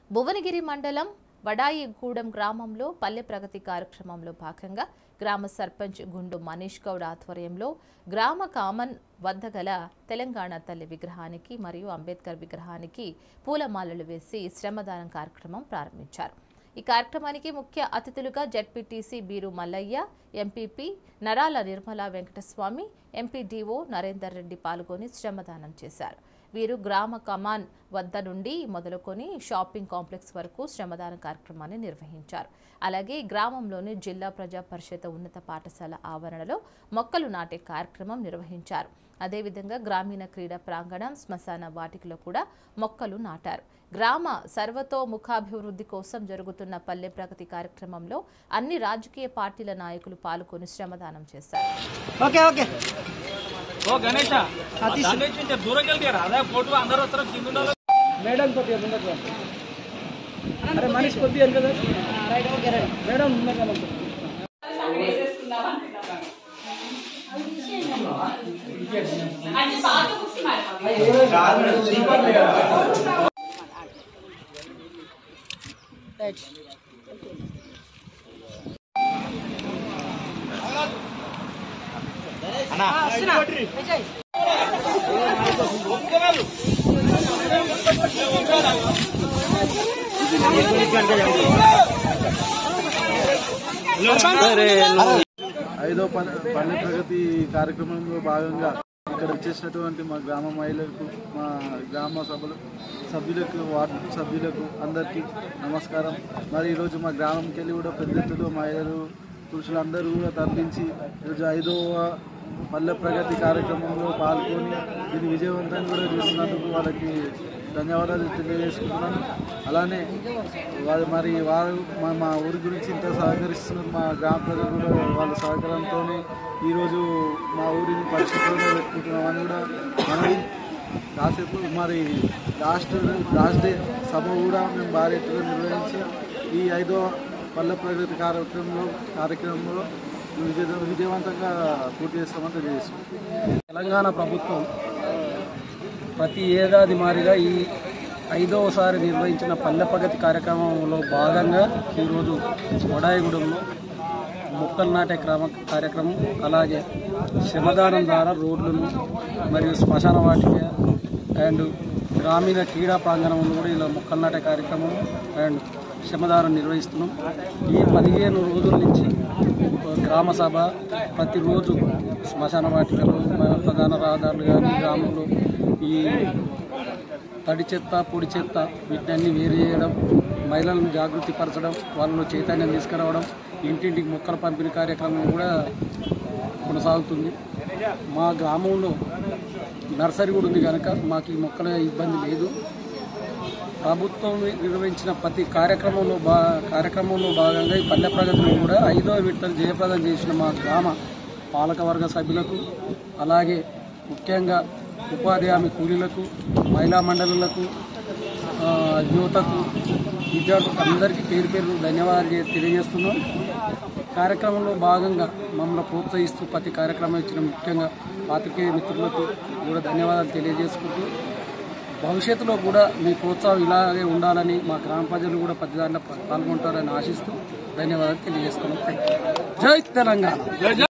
భువనగిరి మండలం వడాయిగూడెం గ్రామంలో పల్లె ప్రగతి కార్యక్రమంలో భాగంగా గ్రామ సర్పంచ్ గుండు మనీష్ గౌడ్ ఆధ్వర్యంలో గ్రామ కామన్ వద్ద గల తెలంగాణ తల్లి విగ్రహానికి మరియు అంబేద్కర్ విగ్రహానికి పూలమాలలు వేసి శ్రమదానం కార్యక్రమం ప్రారంభించారు ఈ కార్యక్రమానికి ముఖ్య అతిథులుగా ZPTC beer Mallayya MPP Narala Nirmala Venkataswamy MPDO Narender Reddy పాల్గొని శ్రమదానం చేశారు వీరు గ్రామ కమాన్ వద్ద నుండి మొదలుకొని షాపింగ్ కాంప్లెక్స్ వరకు శ్రమదాన కార్యక్రమాన్ని నిర్వహించారు అలాగే గ్రామంలోని జిల్లా ప్రజా పరిషత్ ఉన్నత పాఠశాల ఆవరణలో మొక్కలు నాటే కార్యక్రమం నిర్వహించారు అదేవిధంగా గ్రామీణ క్రీడా ప్రాంగణం శ్మశాన వాటికలో కూడా మొక్కలు నాటారు గ్రామ సర్వతోముఖాభివృద్ధి కోసం జరుగుతున్న పల్లె ప్రగతి కార్యక్రమంలో అన్ని రాజకీయ పార్టీల నాయకులు పాల్గొని శ్రమదానం చేశారు ఓకే ఓకే ఓ గణేష దాని నుంచి ఇంత దూరం వెళ్తారా అదే ఫోటో అందరూ వస్తారు కింద ఉన్న వాళ్ళు. మేడం కొద్దిగా ముందకు రండి. అరే మనిషి కొద్దిగా వెనక రా. మేడం ముందకు రండి. ఐదో పల్లె పల్లె ప్రగతి కార్యక్రమంలో భాగంగా ఇక్కడ వచ్చేసినటువంటి మా గ్రామ మహిళలకు మా గ్రామ సభలు సభ్యులకు వార్డు సభ్యులకు అందరికీ నమస్కారం మరి ఈరోజు మా గ్రామంకి వెళ్ళి కూడా పెద్ద ఎత్తులో మహిళలు పురుషులందరూ కూడా తరలించి ఈరోజు ఐదవ పల్లె ప్రగతి కార్యక్రమంలో పాల్గొని దీన్ని విజయవంతంగా కూడా చేస్తున్నందుకు వాళ్ళకి ధన్యవాదాలు తెలియజేసుకుంటున్నాను అలానే వారు మరి వారు మా మా ఊరి గురించి ఇంత సహకరిస్తున్నారు మా గ్రామ ప్రజలు కూడా వాళ్ళ సహకారంతో ఈరోజు మా ఊరిని పరిశుభ్రంగా పెట్టుకుంటున్నామని కూడా మనవి కాసేపు మరి లాస్ట్ లాస్ట్ డే సభ కూడా మేము భారీ ఎత్తున నిర్వహించి ఈ ఐదో పల్లె ప్రగతి కార్యక్రమంలో కార్యక్రమంలో విజయ విజయవంతంగా పూర్తి చేస్తామని తెలియజేస్తున్నాం తెలంగాణ ప్రభుత్వం ప్రతి ఏడాది మారిగా ఈ ఐదవసారి నిర్వహించిన పల్లె ప్రగతి కార్యక్రమంలో భాగంగా ఈరోజు వడాయిగూడెంలో మొక్కలు నాటే క్రమ కార్యక్రమం అలాగే శ్రమదానం ద్వారా రోడ్లను మరియు శ్మశాన వాటిక అండ్ గ్రామీణ క్రీడా ప్రాంగణంలో కూడా ఇలా మొక్కలు నాటే కార్యక్రమం అండ్ శ్రమదానం నిర్వహిస్తున్నాం ఈ పదిహేను రోజుల నుంచి గ్రామ సభ ప్రతిరోజు శ్మశాన వాటికలు మన ప్రధాన రహదారులు కానీ గ్రామంలో ఈ తడి చెత్త పొడి చెత్త వీటిని వేరు చేయడం మహిళలను జాగృతి పరచడం వాళ్ళలో చైతన్యం తీసుకురావడం ఇంటింటికి మొక్కల పంపిణీ కార్యక్రమం కూడా కొనసాగుతుంది మా గ్రామంలో నర్సరీ కూడా ఉంది కనుక మాకు ఈ మొక్కల ఇబ్బంది లేదు ప్రభుత్వం నిర్వహించిన ప్రతి కార్యక్రమంలో బా కార్యక్రమంలో భాగంగా ఈ పల్లె ప్రగతిలో కూడా ఐదో విడతలు జయప్రదం చేసిన మా గ్రామ పాలకవర్గ సభ్యులకు అలాగే ముఖ్యంగా ఉపాధి హామీ కూలీలకు మహిళా మండలులకు ఆ, యువతకు విద్యార్థులకు అందరికీ పేరు పేరు ధన్యవాదాలు చే- తెలియజేస్తున్నాం కార్యక్రమంలో భాగంగా మమ్మల్ని ప్రోత్సహిస్తూ ప్రతి కార్యక్రమం ఇచ్చిన ముఖ్యంగా పాత్రికేయ మిత్రులకు కూడా ధన్యవాదాలు తెలియజేసుకుంటూ భవిష్యత్తులో కూడా మీ ప్రోత్సాహం ఇలాగే ఉండాలని మా గ్రామ ప్రజలు కూడా ప్రతి దాంట్లో పాల్గొంటారని ఆశిస్తూ ధన్యవాదాలు తెలియజేస్తున్నాం జై తెలంగాణ